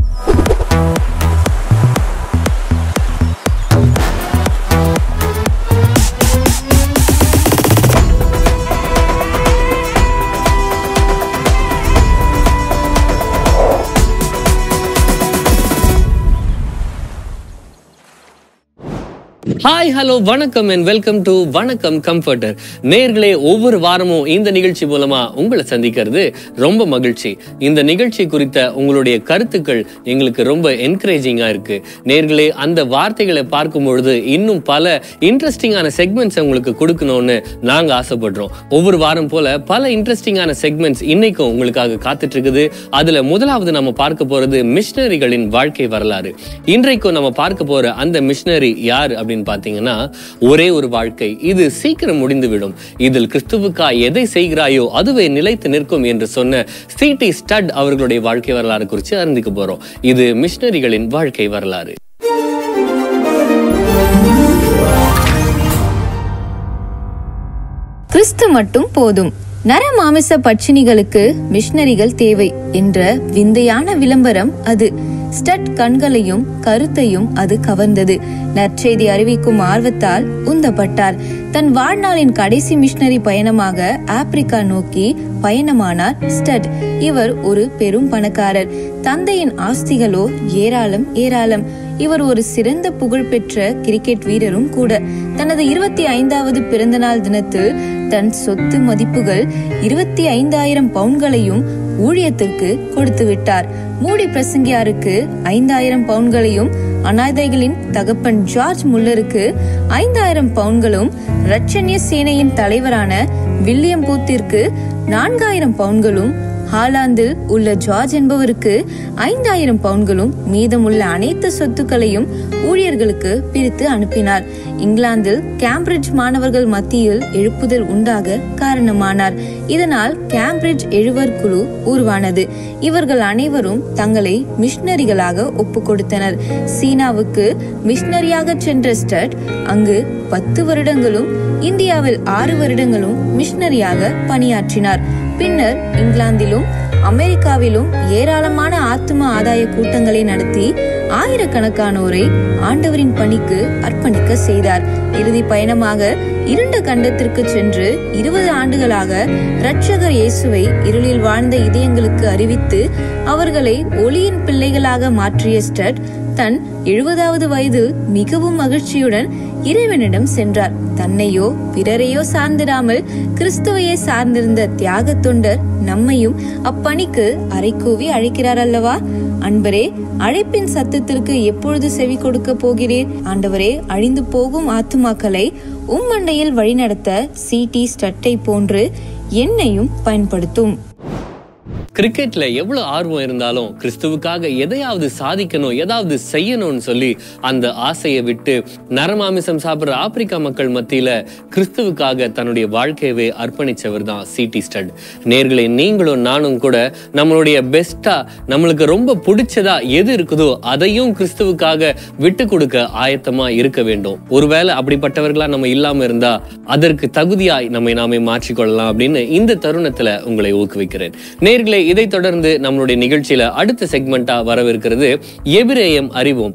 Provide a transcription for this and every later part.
Hi hello வணக்கம் and welcome to வணக்கம் comforter நேர்களே ஒவ்வொரு வாரமும் இந்த நிகழ்ச்சி மூலமா உங்களை சந்திக்கிறது ரொம்ப மகிழ்ச்சி இந்த நிகழ்ச்சி குறித்த உங்களுடைய கருத்துக்கள் எங்களுக்கு ரொம்ப என்கரேஜிங்கா இருக்கு நேர்களே அந்த வார்த்தைகளை பார்க்கும் பொழுது இன்னும் பல இன்ட்ரெஸ்டிங்கான செக்மெண்ட்ஸ் உங்களுக்கு கொடுக்கணும்னு நாங்க ஆசைப்படுறோம் ஒவ்வொரு வாரம் போல பல இன்ட்ரெஸ்டிங்கான செக்மெண்ட்ஸ் இன்னைக்கும் உங்களுக்காக காத்துட்டு இருக்குது அதுல முதலாவது நம்ம பார்க்க போறது மிஷினரிகளின் வாழ்க்கை வரலாறு இன்றைக்கும் நம்ம பார்க்க போற அந்த மிஷினரி யார் அப்படின்னு பாத்தீங்கன்னா ஒரே ஒரு வாழ்க்கை இது சீக்கிரம் முடிந்துவிடும் இதில் கிறிஸ்துவுக்கா எதை செய்கிறாயோ அதுவே நிலைத்து நிற்கும் என்று சொன்ன சிடி ஸ்டட் அவர்களுடைய வாழ்க்கை வரலாறு குறித்து அறிந்துக்க போறோம் இது மிஷினரிகளின் வாழ்க்கை வரலாறு கிறிஸ்து மட்டும் போதும் நர மாமிச பட்சினிகளுக்கு மிஷனரிகள் தேவை என்ற விந்தையான விளம்பரம் அது ஸ்டட் கண்களையும் கருத்தையும் அது கவர்ந்தது நற்செய்தி அறிவிக்கும் ஆர்வத்தால் உந்தப்பட்டார் தன் வாழ்நாளின் கடைசி மிஷனரி பயணமாக ஆப்பிரிக்கா நோக்கி பயணமானார் ஸ்டட் இவர் ஒரு பெரும் பணக்காரர் தந்தையின் ஆஸ்திகளோ ஏராளம் ஏராளம் இவர் ஒரு சிறந்த புகழ்பெற்ற கிரிக்கெட் வீரரும் கூட தனது இருபத்தி ஐந்தாவது பிறந்தநாள் தினத்தில் தன் சொத்து மதிப்புகள் இருபத்தி ஐந்தாயிரம் பவுன்களையும் ஊழியத்திற்கு கொடுத்து விட்டார் மூடி பிரசங்கியாருக்கு ஐந்தாயிரம் பவுன்களையும் அனாதைகளின் தகப்பன் ஜார்ஜ் முல்லருக்கு ஐந்தாயிரம் பவுன்களும் ரட்சண்ய சேனையின் தலைவரான வில்லியம் பூத்திற்கு நான்காயிரம் பவுன்களும் ஹாலாந்தில் உள்ள ஜார்ஜ் என்பவருக்கு ஐந்தாயிரம் பவுன்களும் மீதமுள்ள அனைத்து சொத்துக்களையும் ஊழியர்களுக்கு பிரித்து அனுப்பினார் இங்கிலாந்தில் கேம்பிரிட்ஜ் மாணவர்கள் மத்தியில் எழுப்புதல் உண்டாக காரணமானார் இதனால் கேம்பிரிட்ஜ் எழுவர் குழு உருவானது இவர்கள் அனைவரும் தங்களை மிஷனரிகளாக ஒப்பு கொடுத்தனர் சீனாவுக்கு மிஷனரியாக சென்ற ஸ்டட் அங்கு பத்து வருடங்களும் இந்தியாவில் ஆறு வருடங்களும் மிஷனரியாக பணியாற்றினார் பின்னர் இங்கிலாந்திலும் அமெரிக்காவிலும் ஏராளமான ஆத்தும ஆதாய கூட்டங்களை நடத்தி ஆயிரக்கணக்கானோரை ஆண்டவரின் பணிக்கு அர்ப்பணிக்க செய்தார் இறுதி பயணமாக இருண்ட கண்டத்திற்கு சென்று இருபது ஆண்டுகளாக இரட்சகர் இயேசுவை இருளில் வாழ்ந்த இதயங்களுக்கு அறிவித்து அவர்களை ஒளியின் பிள்ளைகளாக மாற்றிய ஸ்டட் தன் எழுபதாவது வயது மிகவும் மகிழ்ச்சியுடன் இறைவனிடம் சென்றார் தன்னையோ பிறரையோ சார்ந்திராமல் கிறிஸ்துவையே சார்ந்திருந்த தியாக தொண்டர் நம்மையும் அப்பணிக்கு அரைக்கூவி அழைக்கிறார் அல்லவா அன்பரே அழைப்பின் சத்தத்திற்கு எப்பொழுது செவி கொடுக்க போகிறீர் ஆண்டவரே அழிந்து போகும் ஆத்துமாக்களை உம்மண்டையில் வழிநடத்த சிடி ஸ்டட்டை போன்று என்னையும் பயன்படுத்தும் கிரிக்கெட்ல எவ்வளவு ஆர்வம் இருந்தாலும் கிறிஸ்துவுக்காக எதையாவது சாதிக்கணும் ஏதாவது செய்யணும்னு சொல்லி அந்த ஆசையை விட்டு நரமாமிசம் சாப்பிடுற ஆப்பிரிக்கா மக்கள் மத்தியில கிறிஸ்துவுக்காக தன்னுடைய வாழ்க்கையவே அர்ப்பணிச்சவர் தான் சிடி ஸ்டட் நேர்களை நீங்களும் நானும் கூட நம்மளுடைய பெஸ்டா நம்மளுக்கு ரொம்ப பிடிச்சதா எது இருக்குதோ அதையும் கிறிஸ்துவுக்காக விட்டு கொடுக்க ஆயத்தமா இருக்க வேண்டும் ஒருவேளை அப்படிப்பட்டவர்களா நம்ம இல்லாம இருந்தா அதற்கு தகுதியாய் நம்மை நாமே மாற்றிக்கொள்ளலாம் அப்படின்னு இந்த தருணத்துல உங்களை ஊக்குவிக்கிறேன் நேர்களை இதை தொடர்ந்து நம்மளுடைய நிகழ்ச்சியில அடுத்த செக்மெண்டா வரவிருக்கிறது எபிரேயம் அறிவோம்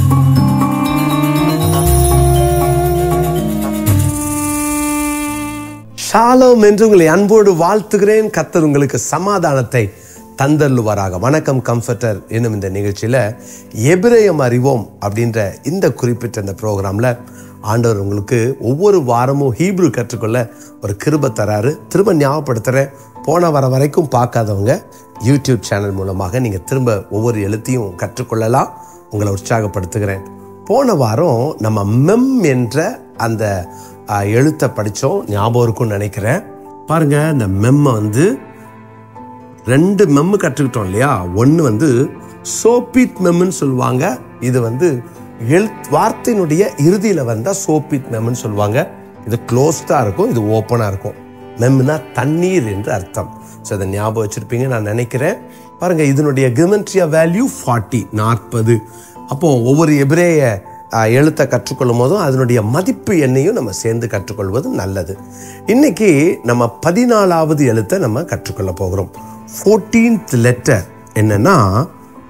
ஷாலோம் என்று உங்களை அன்போடு வாழ்த்துகிறேன் கர்த்தர் உங்களுக்கு சமாதானத்தை தந்தருளுவாராக வணக்கம் கம்ஃபர்டர் என்னும் இந்த நிகழ்ச்சியில் எபிரேயம் அறிவோம் அப்படின்ற இந்த குறிப்பிட்ட இந்த ப்ரோக்ராமில் ஆண்டவர் உங்களுக்கு ஒவ்வொரு வாரமும் ஹீப்ரு கற்றுக்கொள்ள ஒரு கிருபை தராரு திரும்ப ஞாபகப்படுத்துகிறேன் போன வர வரைக்கும் பார்க்காதவங்க யூடியூப் சேனல் மூலமாக நீங்கள் திரும்ப ஒவ்வொரு எழுத்தையும் கற்றுக்கொள்ளலாம் உங்களை உற்சாகப்படுத்துகிறேன் போன வாரம் நம்ம மெம் என்ற அந்த அஹ், எழுத்தை படித்தோம் ஞாபகம் இருக்கும்னு நினைக்கிறேன் பாருங்க இந்த மெம்மை வந்து ரெண்டு மெம்மு கற்றுக்கிட்டோம் இல்லையா ஒன்று வந்து சோபித் மெம்முன்னு சொல்லுவாங்க இது வந்து எழுத் வார்த்தையினுடைய இறுதியில் வந்தால் சோபித் மெம்முன்னு சொல்லுவாங்க இது க்ளோஸ்டாக இருக்கும் இது ஓப்பனாக இருக்கும் மெம்னா தண்ணீர் என்று அர்த்தம் ஸோ அதை ஞாபகம் வச்சுருப்பீங்க நான் நினைக்கிறேன் பாருங்கள் இதனுடைய கிமெண்ட்ரியா வேல்யூ ஃபார்ட்டி நாற்பது அப்போ ஒவ்வொரு எபிரேய அஹ், எழுத்தை கற்றுக்கொள்ளும் போதும் அதனுடைய மதிப்பு எண்ணையும் நம்ம சேர்ந்து கற்றுக்கொள்வது நல்லது இன்னைக்கு நம்ம பதினாலாவது எழுத்தை நம்ம கற்றுக்கொள்ள போகிறோம் ஃபோர்டீன்த் லெட்டர் என்னன்னா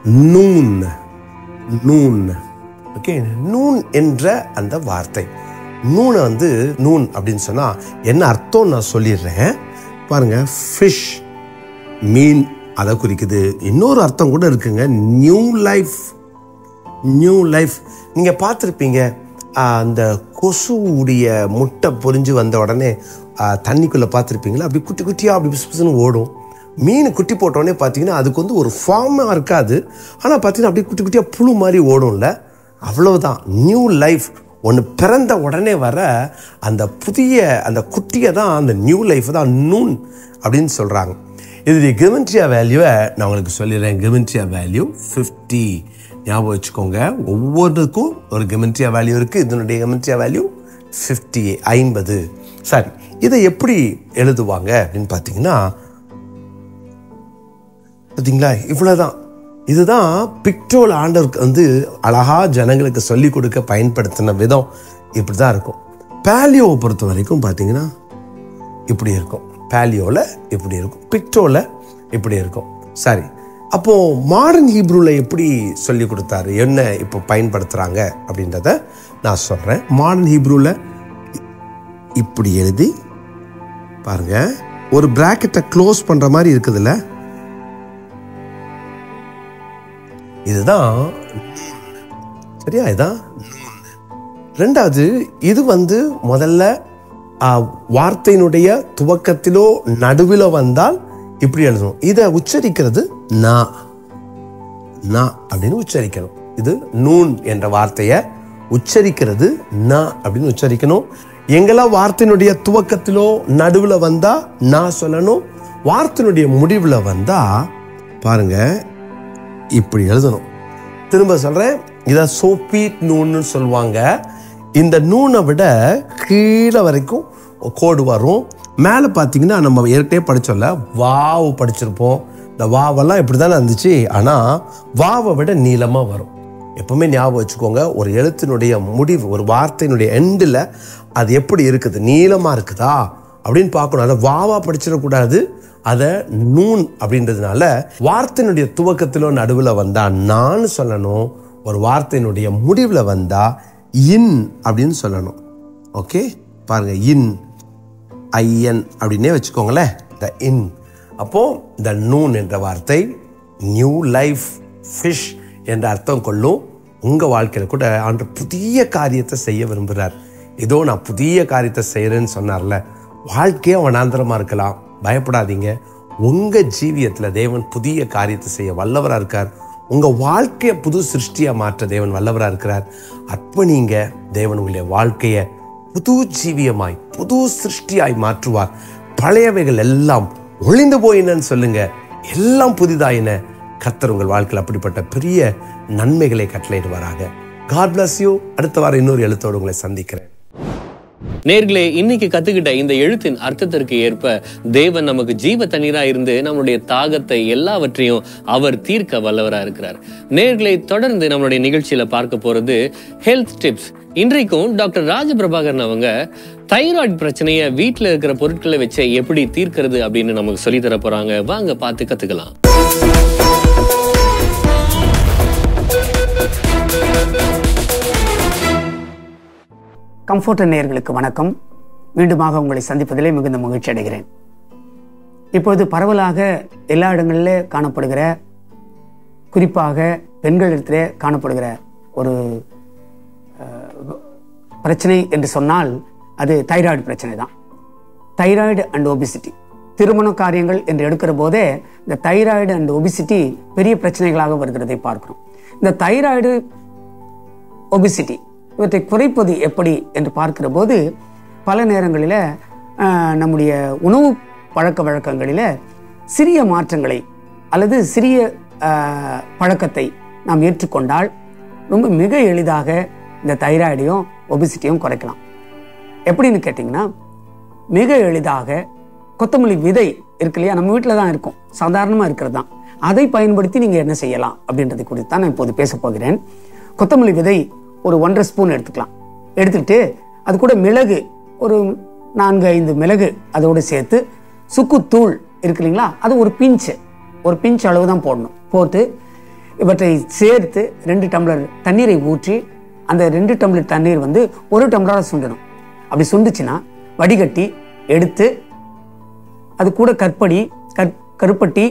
நூன் நூன் ஓகே நூன் என்ற அந்த வார்த்தை நூனை வந்து நூன் அப்படின்னு சொன்னா என்ன அர்த்தம் நான் சொல்லிடுறேன் பாருங்க ஃபிஷ் மீன் அதை குறிக்குது இன்னொரு அர்த்தம் கூட இருக்குங்க நியூ லைஃப் நியூ லைஃப் நீங்கள் பார்த்துருப்பீங்க அந்த கொசுவுடைய முட்டை பொரிஞ்சு வந்த உடனே தண்ணிக்குள்ளே பார்த்துருப்பீங்களா அப்படி குட்டி குட்டியாக அப்படி பிசு பிசுன்னு ஓடும் மீன் குட்டி போட்ட உடனே பார்த்தீங்கன்னா அதுக்கு வந்து ஒரு ஃபார்மாக இருக்காது ஆனால் பார்த்தீங்கன்னா அப்படியே குட்டி குட்டியாக புழு மாதிரி ஓடும்ல அவ்வளவுதான் நியூ லைஃப் ஒன்று பிறந்த உடனே வர அந்த புதிய அந்த குட்டியை தான் அந்த நியூ லைஃப் தான் நூன் அப்படின்னு சொல்கிறாங்க இதனுடைய கிமெண்ட்ரியா வேல்யூவை நான் உங்களுக்கு சொல்லிடுறேன் கிமெண்ட்ரியா வேல்யூ ஃபிஃப்டி ஞாபகம் வச்சுக்கோங்க ஒவ்வொன்றுக்கும் ஒரு கெமெண்ட்ரியா வேல்யூ இருக்குது இதனுடைய கெமெண்ட்ரியா வேல்யூ ஃபிஃப்டி ஐம்பது சரி இதை எப்படி எழுதுவாங்க அப்படின்னு பார்த்தீங்கன்னா பார்த்தீங்களா இவ்வளோதான் இதுதான் பிக்டோல் ஆண்டவருக்கு வந்து அழகா ஜனங்களுக்கு சொல்லி கொடுக்க பயன்படுத்தின விதம் இப்படி தான் இருக்கும் பேலியோவை பொறுத்த வரைக்கும் பார்த்தீங்கன்னா இப்படி இருக்கும் பேலியோவில் இப்படி இருக்கும் பிக்டோவில் இப்படி இருக்கும் சரி அப்போ மாடர்ன் ஹீப்ரூவில் எப்படி சொல்லி கொடுத்தாரு என்ன இப்போ பயன்படுத்துகிறாங்க அப்படின்றத நான் சொல்கிறேன் மாடர்ன் ஹீப்ரூவில் இப்படி எழுதி பாருங்க ஒரு பிராக்கெட்டை க்ளோஸ் பண்ணுற மாதிரி இருக்குதுல்ல இதுதான் சரியா இதான் ரெண்டாவது இது வந்து முதல்ல ஆ, வார்த்தையினுடைய துவக்கத்திலோ நடுவில் வந்தால் இப்படி எழுதணும் இதை உச்சரிக்கிறது நா நா அப்படின்னு உச்சரிக்கணும் இது நூன் என்ற வார்த்தையை உச்சரிக்கிறது நா அப்படின்னு உச்சரிக்கணும் எங்கெல்லாம் வார்த்தையினுடைய துவக்கத்திலோ நடுவில் வந்தா நான் சொல்லணும் வார்த்தையினுடைய முடிவில் வந்தா பாருங்க இப்படி எழுதணும் திரும்ப சொல்றேன் இதை சோப்பீட் நூன்னு சொல்லுவாங்க இந்த நூனை விட கீழே வரைக்கும் கோடு வரும் மேலே பார்த்தீங்கன்னா நம்ம ஏற்கனவே படிச்சோம்ல வாவு படிச்சிருப்போம் இந்த வாவெல்லாம் இப்படி தானே இருந்துச்சு ஆனால் வாவை விட நீளமாக வரும் எப்பவுமே ஞாபகம் வச்சுக்கோங்க ஒரு எழுத்தினுடைய முடிவு ஒரு வார்த்தையினுடைய எண்டில் அது எப்படி இருக்குது நீளமாக இருக்குதா அப்படின்னு பார்க்கணும் அதை வாவா படிச்சிடக்கூடாது அதை நூன் அப்படின்றதுனால வார்த்தையினுடைய துவக்கத்திலோ நடுவில் வந்தா நான் சொல்லணும் ஒரு வார்த்தையினுடைய முடிவில் வந்தா இன் அப்படின்னு சொல்லணும் ஓகே பாருங்க இன் ஐஎன் அப்படின்னே வச்சுக்கோங்களேன் த இன் அப்போ இந்த நூன் என்ற வார்த்தை நியூ லைஃப் ஃபிஷ் என்ற அர்த்தம் கொள்ளும் உங்க வாழ்க்கையில கூட ஆண்டு புதிய காரியத்தை செய்ய விரும்புகிறார் ஏதோ நான் புதிய காரியத்தை செய்யறேன்னு சொன்னார்ல வாழ்க்கையே வனாந்திரமா இருக்கலாம் பயப்படாதீங்க உங்க ஜீவியத்துல தேவன் புதிய காரியத்தை செய்ய வல்லவரா இருக்கார் உங்க வாழ்க்கையை புது சிருஷ்டியா மாற்ற தேவன் வல்லவரா இருக்கிறார் அர்ப்பணிங்க தேவன் உங்களுடைய வாழ்க்கையை புது ஜீவியமாய் புது சிருஷ்டியாய் மாற்றுவார் பழையவைகள் எல்லாம் ஒளிந்து போயினன்னு சொல்லுங்க எல்லாம் புதிதாயின கர்த்தர் உங்கள் வாழ்க்கையில் அப்படிப்பட்ட பெரிய நன்மைகளை கட்டளையிடுவாராக காட் bless யூ அடுத்த வாரம் இன்னொரு எழுத்தோடு உங்களை சந்திக்கிறேன் நேர்களே இன்னைக்கு கத்துக்கிட்ட இந்த எழுத்தின் அர்த்தத்திற்கு ஏற்ப தேவன் நமக்கு ஜீவ தண்ணீரா இருந்து நம்மளுடைய தாகத்தை எல்லாவற்றையும் அவர் தீர்க்க வல்லவரா இருக்கிறார் நேர்களை தொடர்ந்து நம்மளுடைய நிகழ்ச்சியில பார்க்க போறது ஹெல்த் டிப்ஸ் இன்றைக்கும் டாக்டர் ராஜபிரபாகரன் அவங்க தைராய்டு பிரச்சனையை வீட்டில் இருக்கிற பொருட்களை வச்சு எப்படி தீர்க்கிறது அப்படின்னு நமக்கு சொல்லி தர போறாங்க வாங்க பார்த்து கத்துக்கலாம் கம்ஃபோர்டர் நேயர்களுக்கு வணக்கம் மீண்டுமாக உங்களை சந்திப்பதிலே மிகுந்த மகிழ்ச்சி அடைகிறேன் இப்பொழுது பரவலாக எல்லா இடங்களிலே காணப்படுகிற குறிப்பாக பெண்களிடத்திலே காணப்படுகிற ஒரு அஹ், பிரச்சனை என்று சொன்னால் அது தைராய்டு பிரச்சனை தான் தைராய்டு அண்ட் ஒபிசிட்டி திருமண காரியங்கள் என்று எடுக்கிற போதே இந்த தைராய்டு அண்ட் ஒபிசிட்டி பெரிய பிரச்சனைகளாக வருகிறதை பார்க்கிறோம் இந்த தைராய்டு ஒபிசிட்டி இவற்றை குறைப்பது எப்படி என்று பார்க்கிற போது பல நேரங்களில் ஆஹ், நம்முடைய உணவு பழக்க வழக்கங்களில் சிறிய மாற்றங்களை அல்லது சிறிய ஆஹ், பழக்கத்தை நாம் ஏற்றுக்கொண்டால் ரொம்ப மிக எளிதாக இந்த தைராய்டையும் ஒபிசிட்டியும் குறைக்கலாம் எப்படின்னு கேட்டிங்கன்னா மிக எளிதாக கொத்தமல்லி விதை இருக்கு இல்லையா நம்ம வீட்டில் தான் இருக்கும் சாதாரணமாக இருக்கிறது தான் அதை பயன்படுத்தி நீங்கள் என்ன செய்யலாம் அப்படின்றது குறித்து தான் நான் இப்போது பேச போகிறேன் கொத்தமல்லி விதை ஒரு ஒன்றரை ஸ்பூன் எடுத்துக்கலாம் எடுத்துக்கிட்டு அது கூட மிளகு ஒரு நான்கு ஐந்து மிளகு அதோடு சேர்த்து சுக்குத்தூள் இருக்கு இல்லைங்களா அது ஒரு பிஞ்சு ஒரு பிஞ்ச் அளவு தான் போடணும் போட்டு இவற்றை சேர்த்து ரெண்டு டம்ளர் தண்ணீரை ஊற்றி அந்த ரெண்டு டம்ளர் தண்ணீர் வந்து ஒரு டம்ளராக சுண்டணும் அப்படி சுண்டுச்சுன்னா வடிகட்டி எடுத்து அது கூட கற்படி கற் கருப்பட்டி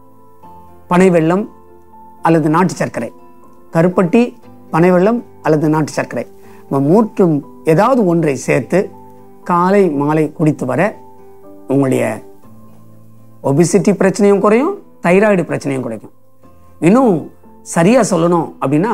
பனை வெல்லம் அல்லது நாட்டு சர்க்கரை கருப்பட்டி பனை வெல்லம் அல்லது நாட்டு சர்க்கரை இந்த மூற்றும் ஏதாவது ஒன்றை சேர்த்து காலை மாலை குடித்து வர உங்களுடைய ஒபிசிட்டி பிரச்சனையும் குறையும் தைராய்டு பிரச்சனையும் குறைக்கும் இன்னும் சரியாக சொல்லணும் அப்படின்னா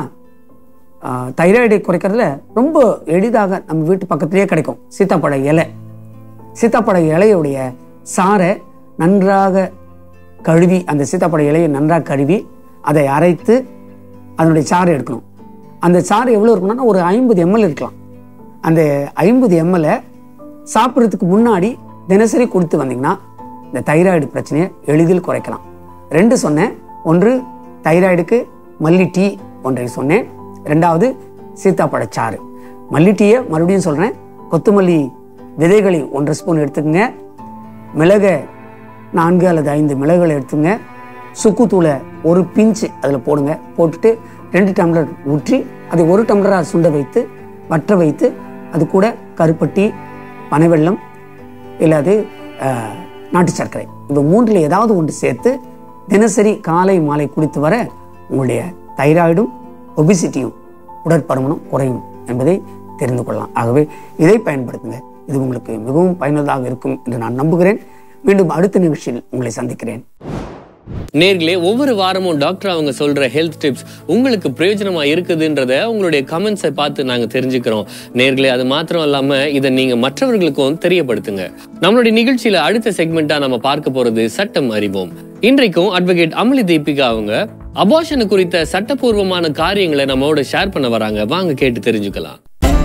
தைராய்டை குறைக்கிறதுல ரொம்ப எளிதாக நம்ம வீட்டு பக்கத்திலேயே கிடைக்கும் சீத்தாப்பழ இலை சீத்தாப்பழ இலையுடைய சாறை நன்றாக கழுவி அந்த சீத்தாப்பழ இலையை நன்றாக கழுவி அதை அரைத்து அதனுடைய சாறை எடுக்கணும் அந்த சாறு எவ்வளோ இருக்கணும்னா ஒரு ஐம்பது எம்எல் இருக்கலாம் அந்த ஐம்பது எம்எல்லை சாப்பிட்றதுக்கு முன்னாடி தினசரி கொடுத்து வந்தீங்கன்னா இந்த தைராய்டு பிரச்சனையை எளிதில் குறைக்கலாம் ரெண்டு சொன்னேன் ஒன்று தைராய்டுக்கு மல்லி டீ ஒன்றை சொன்னேன் ரெண்டாவது சீத்தாப்பழச்சாறு மல்லி டீயை மறுபடியும் சொல்கிறேன் கொத்தமல்லி விதைகளை ஒன்றரை ஸ்பூன் எடுத்துக்கங்க மிளகை நான்கு அல்லது ஐந்து மிளகுகளை எடுத்துங்க சுக்கு தூளை ஒரு பிஞ்சு அதில் போடுங்க போட்டுட்டு ரெண்டு டம்ளர் ஊற்றி அதை ஒரு டம்ளராக சுண்ட வைத்து வற்ற வைத்து அது கூட கருப்பட்டி பனைவெல்லம் இல்லாது அஹ், நாட்டு சர்க்கரை இவை மூன்றில் ஏதாவது ஒன்று சேர்த்து தினசரி காலை மாலை குடித்து வர உங்களுடைய தைராய்டும் ஒபிசிட்டியும் உடற்பருமனும் குறையும் என்பதை தெரிந்து கொள்ளலாம் ஆகவே இதை பயன்படுத்துங்க இது உங்களுக்கு மிகவும் பயனுள்ளதாக இருக்கும் என்று நான் நம்புகிறேன் மீண்டும் அடுத்த நிகழ்ச்சியில் உங்களை சந்திக்கிறேன் நேர்களே ஒவ்வொரு வாரமும் டாக்டர் அவங்க சொல்ற ஹெல்த் டிப்ஸ் உங்களுக்கு பிரயோஜனமா இருக்குதுன்றத உங்களுடைய கமெண்ட்ஸை பார்த்து நாங்க தெரிஞ்சுக்கிறோம் நேர்களே அது மாத்திரம் இல்லாம இதை நீங்க மற்றவர்களுக்கும் தெரியப்படுத்துங்க நம்மளுடைய நிகழ்ச்சியில அடுத்த செக்மெண்டா நம்ம பார்க்க போறது சட்டம் அறிவோம் இன்றைக்கும் அட்வொகேட் அமளி தீபிகா அவங்க அபாஷன் குறித்த சட்டப்பூர்வமான காரியங்களை நம்மோட ஷேர் பண்ண வராங்க வாங்க கேட்டு தெரிஞ்சுக்கலாம்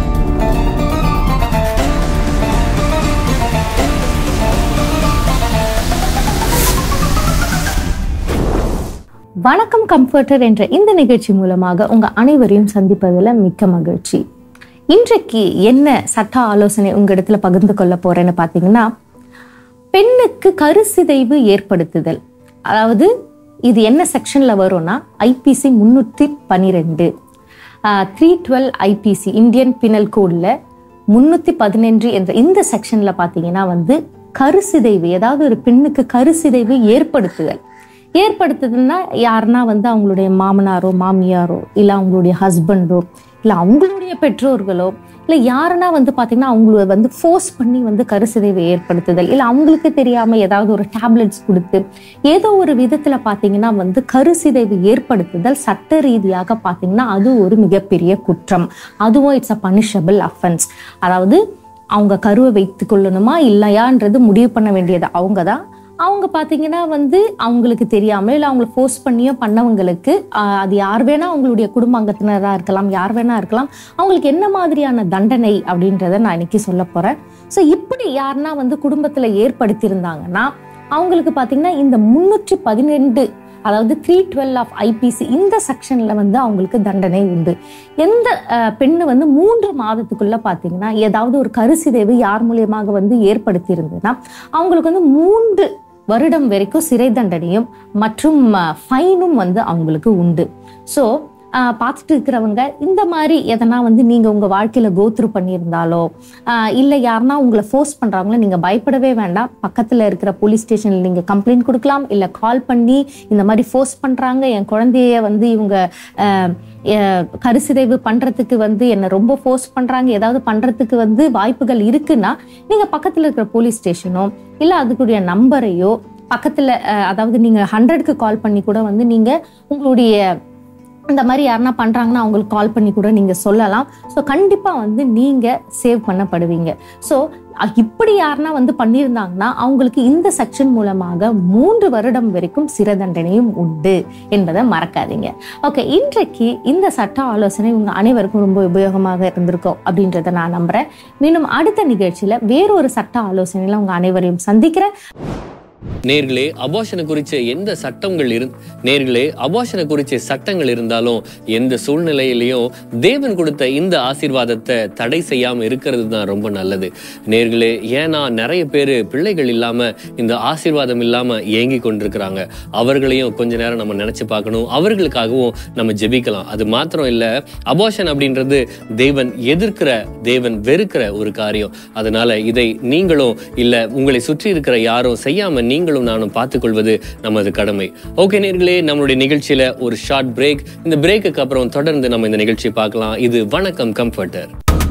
வணக்கம் கம்ஃபர்டர் என்ற இந்த நிகழ்ச்சி மூலமாக உங்க அனைவரையும் சந்திப்பதில் மிக்க மகிழ்ச்சி இன்றைக்கு என்ன சட்ட ஆலோசனை உங்க இடத்துல பகிர்ந்து கொள்ள போறேன்னு பார்த்தீங்கன்னா பெண்ணுக்கு கருசிதைவு ஏற்படுத்துதல் அதாவது இது என்ன செக்ஷன்ல வரும்னா ஐபிசி முன்னூற்றி பன்னிரெண்டு three twelve IPC Indian penal கோடில் முன்னூற்றி பதினெண்டு என்ற இந்த செக்ஷன்ல பார்த்தீங்கன்னா வந்து கருசிதைவு ஏதாவது ஒரு பெண்ணுக்கு கருசிதைவு ஏற்படுத்துதல் ஏற்படுத்துதுன்னா யாருன்னா வந்து அவங்களுடைய மாமனாரோ மாமியாரோ இல்லை அவங்களுடைய ஹஸ்பண்டோ இல்லை அவங்களுடைய பெற்றோர்களோ இல்லை யாருன்னா வந்து பார்த்தீங்கன்னா அவங்கள வந்து ஃபோர்ஸ் பண்ணி வந்து கருசிதைவை ஏற்படுத்துதல் இல்லை அவங்களுக்கு தெரியாமல் ஏதாவது ஒரு டேப்லெட்ஸ் கொடுத்து ஏதோ ஒரு விதத்தில் பார்த்தீங்கன்னா வந்து கருசிதைவு ஏற்படுத்துதல் சட்ட ரீதியாக பார்த்தீங்கன்னா அது ஒரு மிகப்பெரிய குற்றம் அதுவும் இட்ஸ் அ பனிஷபிள் அஃபென்ஸ் அதாவது அவங்க கருவை வைத்து கொள்ளணுமா இல்லையான்றது முடிவு பண்ண வேண்டியது அவங்க தான் அவங்க பார்த்தீங்கன்னா வந்து அவங்களுக்கு தெரியாம இல்லை அவங்கள ஃபோர்ஸ் பண்ணியோ பண்ணவங்களுக்கு ஆஹ், அது யார் வேணா அவங்களுடைய குடும்ப அங்கத்தினராக இருக்கலாம் யார் வேணா இருக்கலாம் அவங்களுக்கு என்ன மாதிரியான தண்டனை அப்படின்றத நான் இன்னைக்கு சொல்ல போறேன் ஸோ இப்படி யாருன்னா வந்து குடும்பத்தில் ஏற்படுத்தியிருந்தாங்கன்னா அவங்களுக்கு பார்த்தீங்கன்னா இந்த முன்னூற்றி பதினெண்டு அதாவது த்ரீ டுவெல் ஆஃப் ஐபிசி இந்த செக்ஷன்ல வந்து அவங்களுக்கு தண்டனை உண்டு எந்த அஹ், பெண்ணு வந்து மூன்று மாதத்துக்குள்ள பார்த்தீங்கன்னா ஏதாவது ஒரு கருசிதைவு யார் மூலியமாக வந்து ஏற்படுத்தி இருந்ததுன்னா அவங்களுக்கு வந்து மூன்று வருடம் வரைக்கும் சிறை தண்டனையும் மற்றும் ஃபைனும் வந்து அவங்களுக்கு உண்டு ஸோ பார்த்துட்டு இருக்கிறவங்க இந்த மாதிரி எதனா வந்து நீங்கள் உங்கள் வாழ்க்கையில் கோத்ரூ பண்ணியிருந்தாலோ ஆஹ் இல்லை யாருன்னா உங்களை ஃபோர்ஸ் பண்ணுறாங்களோ நீங்கள் பயப்படவே வேண்டாம் பக்கத்தில் இருக்கிற போலீஸ் ஸ்டேஷனில் நீங்கள் கம்ப்ளைண்ட் கொடுக்கலாம் இல்லை கால் பண்ணி இந்த மாதிரி ஃபோர்ஸ் பண்ணுறாங்க என் குழந்தைய வந்து இவங்க ஆஹ் அஹ் கருசிதைவு பண்ணுறதுக்கு வந்து என்னை ரொம்ப ஃபோர்ஸ் பண்ணுறாங்க ஏதாவது பண்ணுறதுக்கு வந்து வாய்ப்புகள் இருக்குன்னா நீங்கள் பக்கத்தில் இருக்கிற போலீஸ் ஸ்டேஷனோ இல்லை அதுக்குரிய நம்பரையோ பக்கத்தில் அதாவது நீங்கள் ஹண்ட்ரட்க்கு கால் பண்ணி கூட வந்து நீங்கள் உங்களுடைய இந்த மாதிரி யாருன்னா பண்ணுறாங்கன்னா அவங்களுக்கு கால் பண்ணி கூட நீங்கள் சொல்லலாம் ஸோ கண்டிப்பாக வந்து நீங்கள் சேவ் பண்ணப்படுவீங்க ஸோ இப்படி யாருன்னா வந்து பண்ணியிருந்தாங்கன்னா அவங்களுக்கு இந்த செக்ஷன் மூலமாக மூன்று வருடம் வரைக்கும் சிறை தண்டனையும் உண்டு என்பதை மறக்காதீங்க ஓகே இன்றைக்கு இந்த சட்ட ஆலோசனை உங்கள் அனைவருக்கும் ரொம்ப உபயோகமாக இருந்திருக்கும் அப்படின்றத நான் நம்புகிறேன் மீண்டும் அடுத்த நிகழ்ச்சியில் வேறொரு சட்ட ஆலோசனையில் உங்கள் அனைவரையும் சந்திக்கிறேன் நேர்களே அபாஷனை குறிச்ச எந்த சட்டங்கள் இரு நேர்களே அபாஷனை குறிச்ச சட்டங்கள் இருந்தாலும் எந்த சூழ்நிலையிலையும் தேவன் கொடுத்த இந்த ஆசீர்வாதத்தை தடை செய்யாம இருக்கிறது தான் ரொம்ப நல்லது நேர்களே ஏன்னா நிறைய பேர் பிள்ளைகள் இல்லாம இந்த ஆசீர்வாதம் இல்லாம ஏங்கி கொண்டிருக்கிறாங்க அவர்களையும் கொஞ்ச நேரம் நம்ம நினைச்சு பார்க்கணும் அவர்களுக்காகவும் நம்ம ஜெபிக்கலாம் அது மாத்திரம் இல்ல அபாஷன் அப்படின்றது தேவன் எதிர்க்கிற தேவன் வெறுக்கிற ஒரு காரியம் அதனால இதை நீங்களும் இல்ல உங்களை சுற்றி இருக்கிற யாரும் செய்யாம நீங்களும் நானும் பார்த்துக்கொள்வது நமது கடமை ஓகே நேர்களே நம்மளுடைய நிகழ்ச்சியில ஒரு ஷார்ட் பிரேக் இந்த பிரேக்குக்கு அப்புறம் தொடர்ந்து நம்ம இந்த நிகழ்ச்சியை பார்க்கலாம் இது வணக்கம் கம்ஃபர்டர்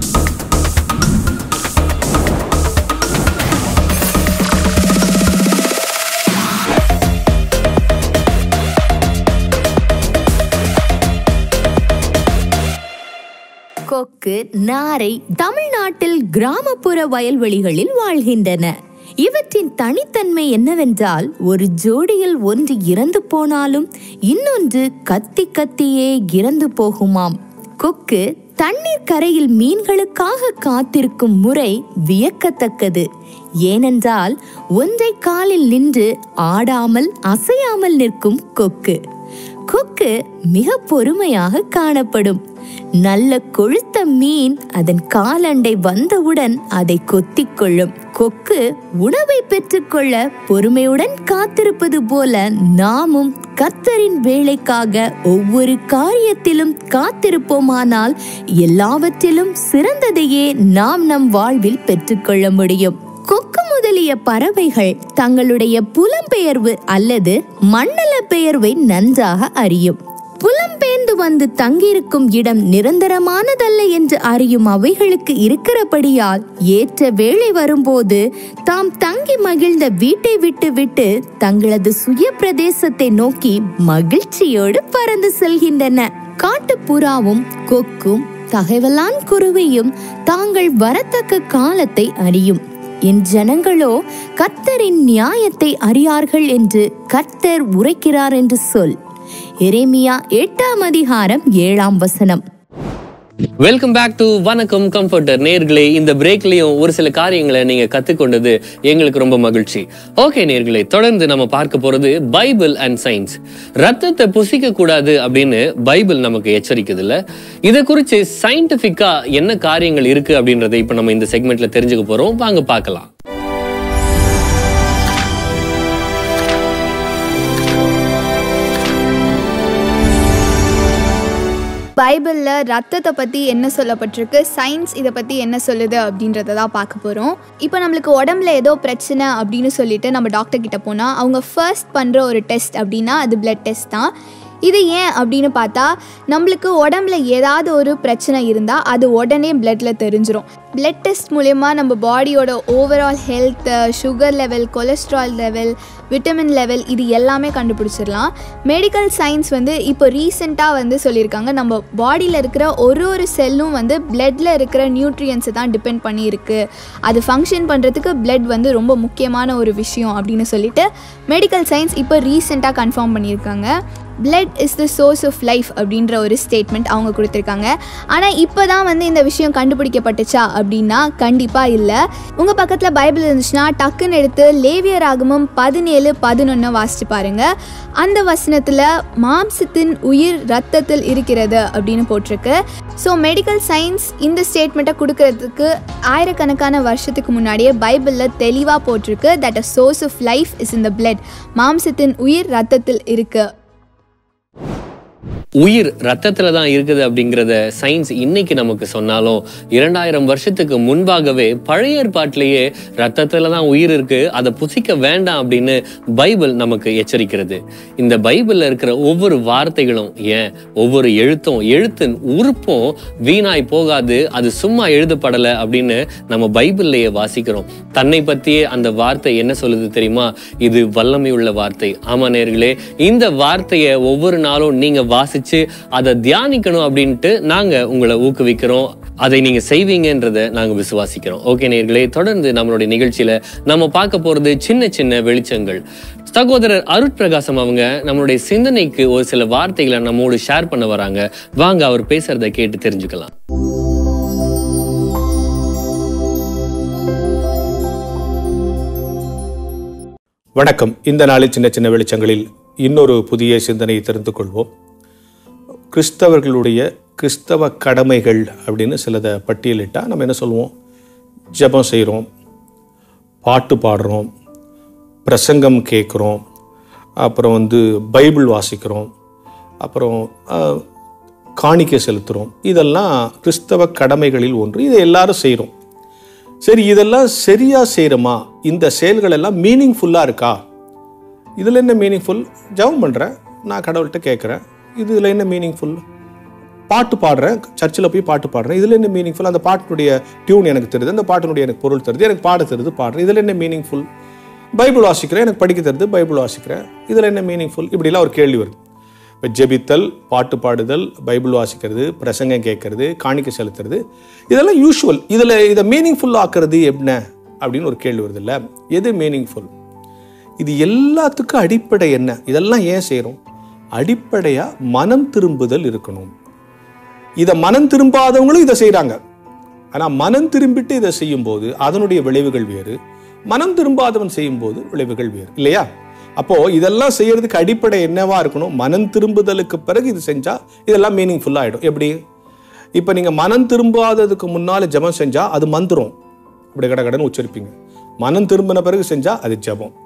கொக்கு நாரை தமிழ்நாட்டில் கிராமப்புற வயல்வெளிகளில் வாழ்கின்றன இவற்றின் தனித்தன்மை என்னவென்றால் ஒரு ஜோடியில் ஒன்று இறந்து போனாலும் இன்னொன்று கத்தி கத்தியே இறந்து போகுமாம் கொக்கு தண்ணீர் கரையில் மீன்களுக்காக காத்திருக்கும் முறை வியக்கத்தக்கது ஏனென்றால் ஒன்றை காலில் நின்று ஆடாமல் அசையாமல் நிற்கும் கொக்கு கொக்கு மிக பொறுமையாக காணப்படும் நல்ல கொழுத்த மீன் அதன் காலண்டை வந்தவுடன் அதை கொத்திக் கொள்ளும் கொக்கு உணவை பெற்றுக்கொள்ள பொறுமையுடன் காத்திருப்பது போல நாமும் கர்த்தரின் வேலைக்காக ஒவ்வொரு காரியத்திலும் காத்திருப்போமானால் எல்லாவற்றிலும் சிறந்ததையே நாம் நம் வாழ்வில் பெற்றுக்கொள்ள முடியும் கொக்கு முதலிய பறவைகள் தங்களுடைய புலம்பெயர்வு அல்லது மண்டல பெயர்வை நன்றாக அறியும் புலம்பெயர்ந்து வந்து தங்கியிருக்கும் இடம் நிரந்தரமானதல்ல என்று அறியும் அவைகளுக்கு இருக்கிறபடியால் ஏற்ற வேளை வரும்போது தாம் தங்கி மகிழ்ந்த வீட்டை விட்டு விட்டு தங்களது சுய பிரதேசத்தை நோக்கி மகிழ்ச்சியோடு பறந்து செல்கின்றன காட்டுப்புறாவும் கொக்கும் தகைவலான் குருவியும் தாங்கள் வரத்தக்க காலத்தை அறியும் என் ஜனங்களோ கர்த்தரின் நியாயத்தை அறியார்கள் என்று கர்த்தர் உரைக்கிறார் என்று சொல் எரேமியா எட்டாம் அதிகாரம் ஏழாம் வசனம் வெல்கம் பேக் டு வணக்கம் கம்ஃபர்டர் நேர்களே இந்த பிரேக்லயும் ஒரு சில காரியங்களை நீங்க கத்துக்கொண்டது எங்களுக்கு ரொம்ப மகிழ்ச்சி ஓகே நேர்களே தொடர்ந்து நம்ம பார்க்க போறது பைபிள் அண்ட் சயின்ஸ் ரத்தத்தை புசிக்க கூடாது அப்படின்னு பைபிள் நமக்கு எச்சரிக்குது இல்ல இதை குறித்து சயின்டிபிக்கா என்ன காரியங்கள் இருக்கு அப்படின்றத இப்ப நம்ம இந்த செக்மெண்ட்ல தெரிஞ்சுக்க போறோம் வாங்க பார்க்கலாம் பைபிளில் ரத்தத்தை பற்றி என்ன சொல்லப்பட்டிருக்கு சயின்ஸ் இதை பற்றி என்ன சொல்லுது அப்படின்றத தான் பார்க்க போகிறோம் இப்போ நம்மளுக்கு உடம்புல ஏதோ பிரச்சனை அப்படின்னு சொல்லிட்டு நம்ம டாக்டர் கிட்ட போனால் அவங்க ஃபர்ஸ்ட் பண்ணுற ஒரு டெஸ்ட் அப்படின்னா அது பிளட் டெஸ்ட் தான் இது ஏன் அப்படின்னு பார்த்தா நம்மளுக்கு உடம்புல ஏதாவது ஒரு பிரச்சனை இருந்தால் அது உடனே பிளட்ல தெரிஞ்சிரும் பிளட் டெஸ்ட் மூலயமா நம்ம பாடியோட overall health sugar level cholesterol level vitamin level இது எல்லாமே கண்டுபிடிச்சிடலாம் மெடிக்கல் சயின்ஸ் வந்து இப்போ ரீசெண்டாக வந்து சொல்லியிருக்காங்க நம்ம பாடியில் இருக்கிற ஒரு ஒரு செல்லும் வந்து பிளட்டில் இருக்கிற நியூட்ரியன்ஸை தான் டிபெண்ட் பண்ணியிருக்கு அது ஃபங்க்ஷன் பண்ணுறதுக்கு பிளட் வந்து ரொம்ப முக்கியமான ஒரு விஷயம் அப்படின்னு சொல்லிட்டு மெடிக்கல் சயின்ஸ் இப்போ ரீசெண்டாக கன்ஃபார்ம் பண்ணியிருக்காங்க blood is the source of life அப்படின்ற ஒரு ஸ்டேட்மெண்ட் அவங்க கொடுத்துருக்காங்க ஆனால் இப்போ தான் வந்து இந்த விஷயம் கண்டுபிடிக்கப்பட்டுச்சா அப்படின்னா கண்டிப்பாக இல்லை உங்கள் பக்கத்தில் பைபிள் இருந்துச்சுன்னா டக்குன்னு எடுத்து லேவியர் ஆகமும் பதினேழு பதினொன்று வாசிச்சு பாருங்க அந்த வசனத்தில் மாம்சத்தின் உயிர் ரத்தத்தில் இருக்கிறது அப்படின்னு போட்டிருக்கு ஸோ மெடிக்கல் சயின்ஸ் இந்த ஸ்டேட்மெண்ட்டை கொடுக்கறதுக்கு ஆயிரக்கணக்கான வருஷத்துக்கு முன்னாடியே பைபிளில் தெளிவாக போட்டிருக்கு that a source of life is in the blood மாம்சத்தின் உயிர் ரத்தத்தில் இருக்குது உயிர் ரத்தத்துல தான் இருக்குது அப்படிங்கிறத சயின்ஸ் இன்னைக்கு நமக்கு சொன்னாலும் இரண்டாயிரம் வருஷத்துக்கு முன்பாகவே பழைய ஏற்பாட்டிலேயே ரத்தத்துல தான் உயிர் இருக்கு அதை புசிக்க வேண்டாம் அப்படின்னு பைபிள் நமக்கு எச்சரிக்கிறது இந்த பைபிள்ல இருக்கிற ஒவ்வொரு வார்த்தைகளும் ஏன் ஒவ்வொரு எழுத்தும் எழுத்தின் உறுப்பும் வீணாய் போகாது அது சும்மா எழுதப்படலை அப்படின்னு நம்ம பைபிள்லயே வாசிக்கிறோம் தன்னை பத்தியே அந்த வார்த்தை என்ன சொல்லுது தெரியுமா இது வல்லமை உள்ள வார்த்தை ஆமா நேர்களே இந்த வார்த்தையை ஒவ்வொரு நாளும் நீங்க வாசிச்சு அதை தியானிக்கணும் அப்படின்ட்டு நாங்க உங்களை ஊக்குவிக்கிறோம் அதை நீங்க செய்வீங்கன்றத நாங்க விசுவாசிக்கிறோம் ஓகே நேர்களே தொடர்ந்து நம்மளுடைய நிகழ்ச்சியில நம்ம பார்க்க போறது சின்ன சின்ன வெளிச்சங்கள் சகோதரர் அருட்பிரகாசம் அவங்க நம்மளுடைய சிந்தனைக்கு ஒரு சில வார்த்தைகளை நம்மோடு ஷேர் பண்ண வராங்க வாங்க அவர் பேசுறத கேட்டு தெரிஞ்சுக்கலாம் வணக்கம் இந்த நாளில் சின்ன சின்ன வெளிச்சங்களில் இன்னொரு புதிய சிந்தனையை தெரிந்து கொள்வோம் கிறிஸ்தவர்களுடைய கிறிஸ்தவ கடமைகள் அப்படின்னு சிலதை பட்டியலிட்டால் நம்ம என்ன சொல்லுவோம் ஜெபம் செய்கிறோம் பாட்டு பாடுறோம் பிரசங்கம் கேட்குறோம் அப்புறம் வந்து பைபிள் வாசிக்கிறோம் அப்புறம் ஆஹ், காணிக்கை செலுத்துகிறோம் இதெல்லாம் கிறிஸ்தவ கடமைகளில் ஒன்று இதை எல்லாரும் செய்கிறோம் சரி இதெல்லாம் சரியாக செய்கிறோமா இந்த செயல்கள் எல்லாம் மீனிங்ஃபுல்லாக இருக்கா இதில் என்ன மீனிங்ஃபுல் ஜெபம் பண்ணுறேன் நான் கடவுள்கிட்ட கேட்குறேன் இதில் என்ன மீனிங்ஃபுல் பாட்டு பாடுறேன் சர்ச்சில் போய் பாட்டு பாடுறேன் இதில் என்ன மீனிங்ஃபுல் அந்த பாட்டினுடைய டியூன் எனக்கு தெரியுது அந்த பாட்டினுடைய எனக்கு பொருள் தெரியுது எனக்கு பாட தெரியுது பாடுறேன் இதில் என்ன மீனிங்ஃபுல் பைபிள் வாசிக்கிறேன் எனக்கு படிக்க தெரியுது பைபிள் வாசிக்கிறேன் இதில் என்ன மீனிங்ஃபுல் இப்படிலாம் ஒரு கேள்வி வருது இப்போ ஜெபித்தல் பாட்டு பாடுதல் பைபிள் வாசிக்கிறது பிரசங்கம் கேட்கறது காணிக்கை செலுத்துறது இதெல்லாம் யூஷுவல் இதில் இதை மீனிங்ஃபுல் ஆக்குறது என்ன அப்படின்னு ஒரு கேள்வி வருது இல்லை எது மீனிங்ஃபுல் இது எல்லாத்துக்கும் அடிப்படை என்ன இதெல்லாம் ஏன் செய்கிறோம் அடிப்படையாக மனம் திரும்புதல் இருக்கணும் இதை மனம் திரும்பாதவங்களும் இதை செய்கிறாங்க ஆனால் மனம் திரும்பிட்டு இதை செய்யும்போது அதனுடைய விளைவுகள் வேறு மனம் திரும்பாதவன் செய்யும்போது விளைவுகள் வேறு இல்லையா அப்போ இதெல்லாம் செய்யறதுக்கு அடிப்படை என்னவா இருக்கணும் மனம் திரும்புதலுக்கு பிறகு இது செஞ்சா இதெல்லாம் மீனிங்ஃபுல்லா ஆயிடும் எப்படி இப்போ நீங்க மனம் திரும்பாததுக்கு முன்னால ஜெபம் செஞ்சா அது மந்திரம் அப்படி கட கடன்னு உச்சரிப்பீங்க மனம் திரும்பின பிறகு செஞ்சா அது ஜெபம்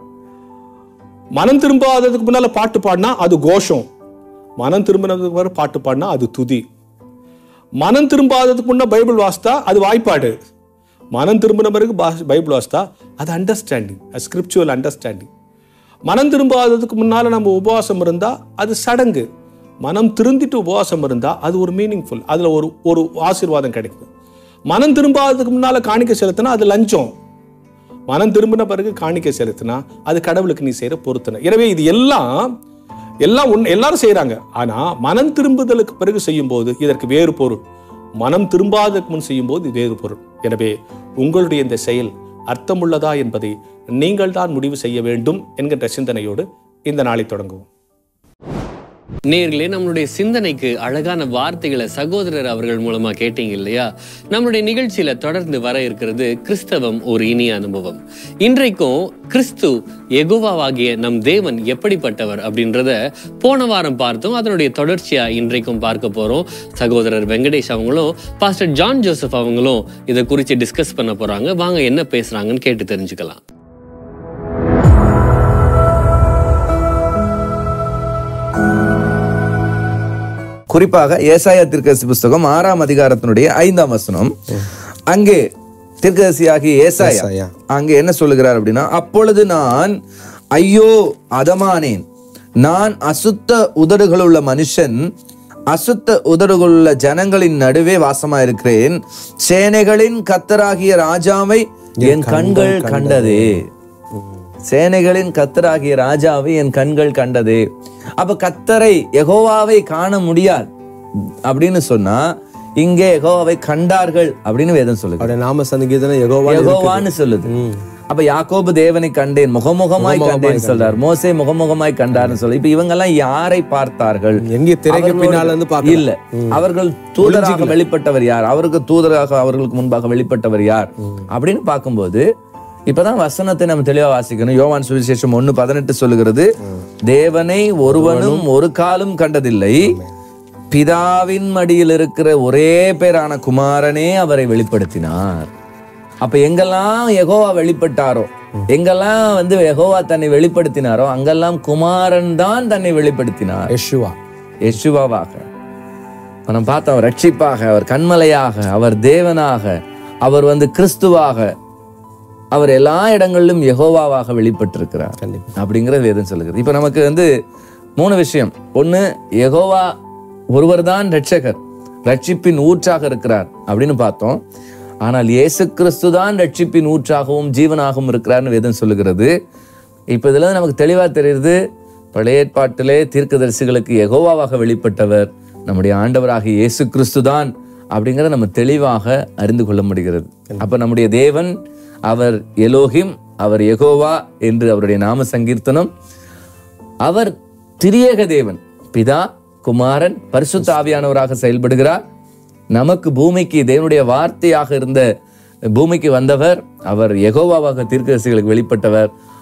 மனம் திரும்பாததுக்கு முன்னால பாட்டு பாடினா அது கோஷம் மனம் திரும்பினதுக்கு பிறகு பாட்டு பாடினா அது துதி மனம் திரும்பாததுக்கு முன்ன பைபிள் வாசித்தா அது வாய்ப்பாடு மனம் திரும்பின பிறகு பா- பைபிள் வாசித்தா அது அண்டர்ஸ்டாண்டிங் ஸ்கிரிப்சுவல் அண்டர்ஸ்டாண்டிங் மனம் திரும்பாததுக்கு முன்னால நம்ம உபவாசம் இருந்தா அது சடங்கு மனம் திருந்திட்டு உபவாசம் இருந்தா அது ஒரு மீனிங்ஃபுல் அதுல ஒரு ஒரு ஆசீர்வாதம் கிடைக்கும் மனம் திரும்பாததுக்கு முன்னால காணிக்கை செலுத்தினா அது லஞ்சம் மனம் திரும்பின பிறகு காணிக்கை செலுத்தினா அது கடவுளுக்கு நீ செய்யற பொருத்தனை எனவே இது எல்லாம் எல்லாம் ஒண்ணு எல்லாரும் செய்றாங்க ஆனா மனம் திரும்புதலுக்கு பிறகு செய்யும்போது இதற்கு வேறு பொருள் மனம் திரும்பாததுக்கு முன் செய்யும்போது இது வேறு பொருள் எனவே உங்களுடைய இந்த செயல் அர்த்தமுள்ளதா என்பதை நீங்கள் தான் முடிவு செய்ய வேண்டும் என்கின்ற சிந்தனையோடு இந்த நாளை தொடங்குவோம் நேர்களே நம்மளுடைய சிந்தனைக்கு அழகான வார்த்தைகளை சகோதரர் அவர்கள் மூலமா கேட்டீங்க இல்லையா நம்மளுடைய நிகழ்ச்சியில தொடர்ந்து வர இருக்கிறது கிறிஸ்தவம் ஒரு இனிய அனுபவம் இன்றைக்கும் கிறிஸ்து எகுவாவாகிய நம் தேவன் எப்படிப்பட்டவர் அப்படின்றத போன வாரம் பார்த்தோம் அதனுடைய தொடர்ச்சியா இன்றைக்கும் பார்க்க போறோம் சகோதரர் வெங்கடேஷ் அவங்களும் பாஸ்டர் ஜான் ஜோசப் அவங்களும் இதை குறித்து டிஸ்கஸ் பண்ண போறாங்க வாங்க என்ன பேசுறாங்கன்னு கேட்டு தெரிஞ்சுக்கலாம் குறிப்பாக ஏசாயா தீர்க்கதரிசி புஸ்தகம் ஆறாம் அதிகாரத்தினுடைய ஐந்தாம் வசனம் அங்கே தீர்க்கதரிசியாகிய ஏசாயா ஏசாயா. அங்கே என்ன சொல்லுகிறார் அப்படின்னா அப்பொழுது நான் ஐயோ அதமானேன் நான் அசுத்த உதடுகளுள்ள மனுஷன் அசுத்த உதடுகளுள்ள ஜனங்களின் நடுவே வாசமா இருக்கிறேன் சேனைகளின் கத்தராகிய ராஜாவை என் கண்கள் கண்டதே சேனைகளின் கத்தராகிய ராஜாவை என் கண்கள் கண்டது அப்ப கத்தரை யெகோவாவை காண முடியாது அப்படின்னு சொன்னா இங்கே யெகோவாவை கண்டார்கள் அப்படின்னு வேதம் சொல்லுது அவருடைய நாம சங்கீதம் யெகோவா யெகோவான்னு சொல்லுது அப்ப யாக்கோபு தேவனை கண்டேன் முகமுகமாய் கண்டேன் சொல்றார் மோசே முகமுகமாய் கண்டார்னு சொல்ல இப்ப இவங்க எல்லாம் யாரை பார்த்தார்கள் எங்கே திரைக்கு அவர்களோடு- பின்னால இருந்து பார்க்கல. இல்ல அவர்கள் தூதராக வெளிப்பட்டவர் யார் அவருக்கு தூதராக அவர்களுக்கு முன்பாக வெளிப்பட்டவர் யார் அப்படின்னு பார்க்கும்போது இப்பதான் வசனத்தை நம்ம தெளிவா வாசிக்கணும் யோவான் சுவிசேஷம் ஒண்ணு பதினெட்டு சொல்லுகிறது தேவனை ஒருவனும் ஒரு காலும் கண்டதில்லை பிதாவின் மடியில் இருக்கிற ஒரே பேரான குமாரனே அவரை வெளிப்படுத்தினார் அப்ப எங்கெல்லாம் யெகோவா வெளிப்பட்டாரோ எங்கெல்லாம் வந்து யெகோவா தன்னை வெளிப்படுத்தினாரோ அங்கெல்லாம் குமாரன் தான் தன்னை வெளிப்படுத்தினார் யெஷுவா யெசுவாவாக இப்ப நம்ம பார்த்தோம் அவர் ரட்சிப்பாக அவர் கண்மலையாக அவர் தேவனாக அவர் வந்து கிறிஸ்துவாக அவர் எல்லா இடங்களிலும் யெகோவாவாக வெளிப்பட்டிருக்கிறார் அப்படிங்கிறது வேதம் சொல்லுகிறது இப்ப நமக்கு வந்து மூணு விஷயம் ஒண்ணு யெகோவா ஒருவர்தான் ரட்சகர் ரட்சிப்பின் ஊற்றாக இருக்கிறார் அப்படின்னு பார்த்தோம் ஆனால் இயேசு கிறிஸ்து தான் ரட்சிப்பின் ஊற்றாகவும் ஜீவனாகவும் இருக்கிறார்னு வேதம் சொல்லுகிறது இப்ப இதுல நமக்கு தெளிவா தெரியுது பழைய ஏற்பாட்டிலே தீர்க்கதரிசிகளுக்கு யெகோவாவாக வெளிப்பட்டவர் நம்முடைய ஆண்டவராகிய இயேசு கிறிஸ்து தான் அப்படிங்கிறத நம்ம தெளிவாக அறிந்து கொள்ள முடிகிறது அப்ப நம்முடைய தேவன் அவர் எலோகிம் அவர் யெகோவா என்று அவருடைய நாம சங்கீர்த்தனம் அவர் திரியேக தேவன் பிதா குமாரன் பரிசுத்த ஆவியானவராக செயல்படுகிறார் நமக்கு பூமிக்கு தேவனுடைய வார்த்தையாக இருந்த பூமிக்கு வந்தவர் அவர் யெகோவாவாக தீர்க்கதரிசிகளுக்கு வெளிப்பட்டவர்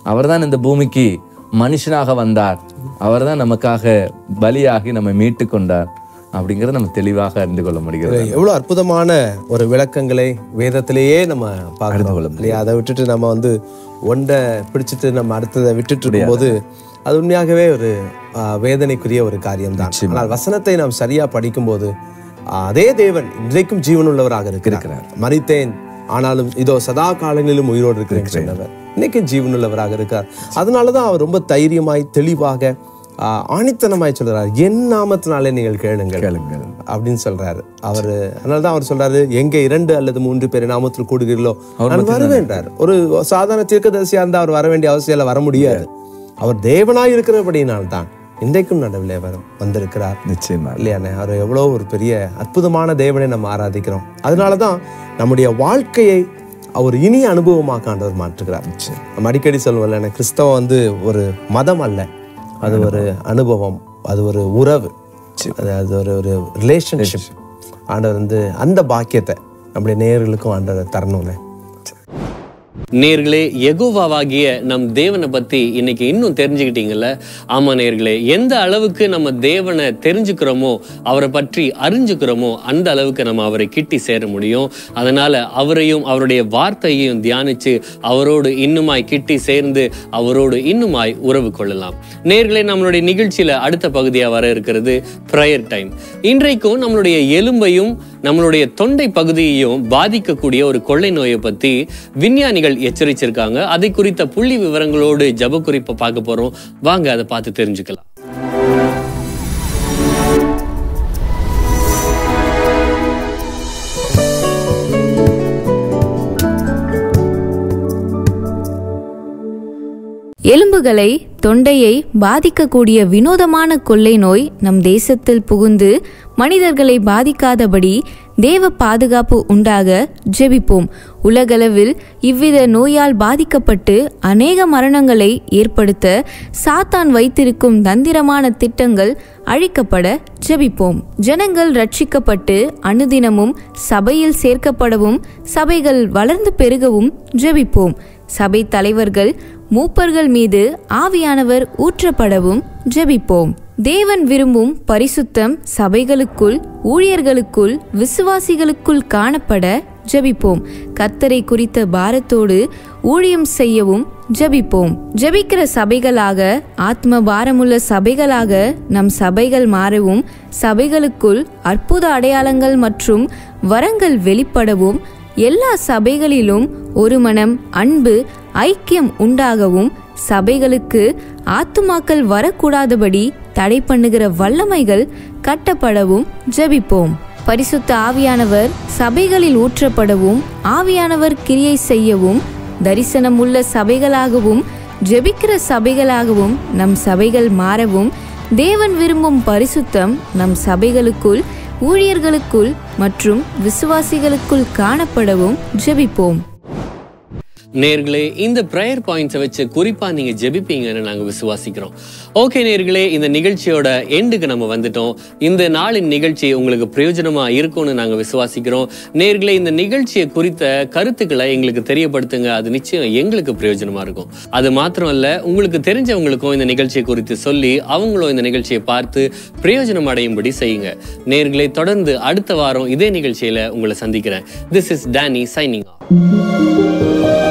அவர்தான் இந்த பூமிக்கு மனுஷனாக வந்தார் அவர்தான் நமக்காக பலியாகி நம்மை மீட்டு கொண்டார் அப்படிங்கறத நம்ம தெளிவாக அறிந்து கொள்ள முடிகிறது எவ்வளவு அற்புதமான ஒரு விளக்கங்களை வேதத்திலேயே நம்ம பார்க்கிறோம் இல்லையா அதை விட்டுட்டு நம்ம வந்து ஒன்றை பிடிச்சிட்டு நம்ம அடுத்ததை விட்டுட்டு இருக்கும்போது அது உண்மையாகவே ஒரு ஆ, வேதனைக்குரிய ஒரு காரியம்தான் ஆனால் வசனத்தை நாம் சரியா படிக்கும்போது ஆ, அதே தேவன் இன்றைக்கும் ஜீவனுள்ளவராக இருக்கிறார் மறித்தேன் ஆனாலும் இதோ சதா காலங்களிலும் உயிரோடு இருக்கிறேன் சொன்னவர் இன்னைக்கும் ஜீவனுள்ளவராக இருக்கார் அதனாலதான் அவர் ரொம்ப தைரியமாய் தெளிவாக ஆ, ஆணித்தனமாய் சொல்றார் என் நாமத்தினாலே நீங்கள் கேளுங்கள் கேளுங்கள். அப்படின்னு சொல்றாரு அவரு அதனாலதான் அவர் சொல்றாரு எங்க இரண்டு அல்லது மூன்று பேர் நாமத்தில் கூடுகிறீர்களோ நான் வருவேன்றார் ஒரு சாதாரண தீர்க்கதரிசியா இருந்தா அவர் வர வேண்டிய அவசியம் இல்ல, வர முடியாது அவர் தேவனாய் இருக்கிறபடியினால் தான் இன்றைக்கும் நடுவில் அவர் வந்திருக்கிறார் நிச்சயமா இல்லையாண்ணே அவர் எவ்வளோ ஒரு பெரிய அற்புதமான தேவனை நம்ம ஆராதிக்கிறோம் அதனால தான் நம்முடைய வாழ்க்கையை அவர் இனிய அனுபவமாக ஆண்டவர் மாற்றுகிறார் நம்ம அடிக்கடி சொல்லுவோம்ல கிறிஸ்தவம் வந்து ஒரு மதம் அல்ல அது ஒரு அனுபவம் அது ஒரு உறவு அது அது ஒரு ஒரு ரிலேஷன்ஷிப் ஆண்டவர் வந்து அந்த பாக்கியத்தை நம்முடைய நேயர்களுக்கும் ஆண்டவர் தரணும்ண்ணே நேர்களே எகோவாவாகிய நம் தேவனை பத்தி இன்னைக்கு இன்னும் தெரிஞ்சுக்கிட்டீங்கல்ல ஆமா நேர்களே எந்த அளவுக்கு நம்ம தேவனை தெரிஞ்சுக்கிறோமோ அவரை பற்றி அறிஞ்சுக்கிறோமோ அந்த அளவுக்கு நம்ம அவரை கிட்டி சேர முடியும் அதனால அவரையும் அவருடைய வார்த்தையையும் தியானிச்சு அவரோடு இன்னுமாய் கிட்டி சேர்ந்து அவரோடு இன்னுமாய் உறவு கொள்ளலாம் நேர்களே நம்மளுடைய நிகழ்ச்சியில அடுத்த பகுதியா வர இருக்கிறது ப்ரேயர் டைம் இன்றைக்கும் நம்மளுடைய எலும்பையும் நம்மளுடைய தொண்டை பகுதியையும் பாதிக்கக்கூடிய ஒரு கொள்ளை நோயை பத்தி விஞ்ஞானிகள் எச்சரிச்சிருக்காங்க அதை குறித்த புள்ளி விவரங்களோடு ஜப குறிப்பை பார்க்க போறோம் வாங்க அதை பார்த்து தெரிஞ்சுக்கலாம் எலும்புகளை தொண்டையை பாதிக்கக்கூடிய வினோதமான கொள்ளை நோய் நம் தேசத்தில் புகுந்து மனிதர்களை பாதிக்காதபடி தேவ பாதுகாப்பு உண்டாக ஜெபிப்போம் உலகளவில் இவ்வித நோயால் பாதிக்கப்பட்டு அநேக மரணங்களை ஏற்படுத்த சாத்தான் வைத்திருக்கும் தந்திரமான திட்டங்கள் அழிக்கப்பட ஜெபிப்போம் ஜனங்கள் ரட்சிக்கப்பட்டு அனுதினமும் சபையில் சேர்க்கப்படவும் சபைகள் வளர்ந்து பெருகவும் ஜெபிப்போம் சபை தலைவர்கள் மூப்பர்கள் மீது ஆவியானவர் ஊற்றப்படவும் ஜெபிப்போம் தேவன் விரும்பும் பரிசுத்தம் சபைகளுக்குள் ஊழியர்களுக்குள் விசுவாசிகளுக்குள் காணப்பட ஜெபிப்போம் கர்த்தரை குறித்த பாரத்தோடு ஊழியம் செய்யவும் ஜெபிப்போம் ஜெபிக்கிற சபைகளாக ஆத்ம பாரமுள்ள சபைகளாக நம் சபைகள் மாறவும் சபைகளுக்குள் அற்புத அடையாளங்கள் மற்றும் வரங்கள் வெளிப்படவும் எல்லா சபைகளிலும் ஒரு மனம் அன்பு ஐக்கியம் உண்டாகவும் சபைகளுக்கு ஆத்துமாக்கள் வரக்கூடாதபடி தடை பண்ணுகிற வல்லமைகள் கட்டப்படவும் ஜெபிப்போம் பரிசுத்த ஆவியானவர் சபைகளில் ஊற்றப்படவும் ஆவியானவர் கிரியை செய்யவும் தரிசனமுள்ள சபைகளாகவும் ஜெபிக்கிற சபைகளாகவும் நம் சபைகள் மாறவும் தேவன் விரும்பும் பரிசுத்தம் நம் சபைகளுக்குள் ஊழியர்களுக்குள் மற்றும் விசுவாசிகளுக்குள் காணப்படவும் ஜெபிப்போம் நேர்களே இந்த ப்ரேயர் பாயிண்ட்ஸை வச்சு குறிப்பா நீங்க ஜெபிப்பீங்கன்னு நாங்க விசுவாசிக்கிறோம் ஓகே நேர்களே இந்த நிகழ்ச்சியோட எண்டுக்கு நம்ம வந்துட்டோம் இந்த நாளின் நிகழ்ச்சி உங்களுக்கு பிரயோஜனமா இருக்கும்னு நாங்க விசுவாசிக்கிறோம் நேர்களே இந்த நிகழ்ச்சியை குறித்த கருத்துக்களை எங்களுக்கு தெரியப்படுத்துங்க அது நிச்சயம் எங்களுக்கு பிரயோஜனமா இருக்கும் அது மாத்திரம் இல்ல உங்களுக்கு தெரிஞ்சவங்களுக்கும் இந்த நிகழ்ச்சியை குறித்து சொல்லி அவங்களும் இந்த நிகழ்ச்சியை பார்த்து பிரயோஜனம் அடையும்படி செய்யுங்க நேர்களே தொடர்ந்து அடுத்த வாரம் இதே நிகழ்ச்சியில உங்களை சந்திக்கிறேன் திஸ் இஸ் டேனி சைனிங்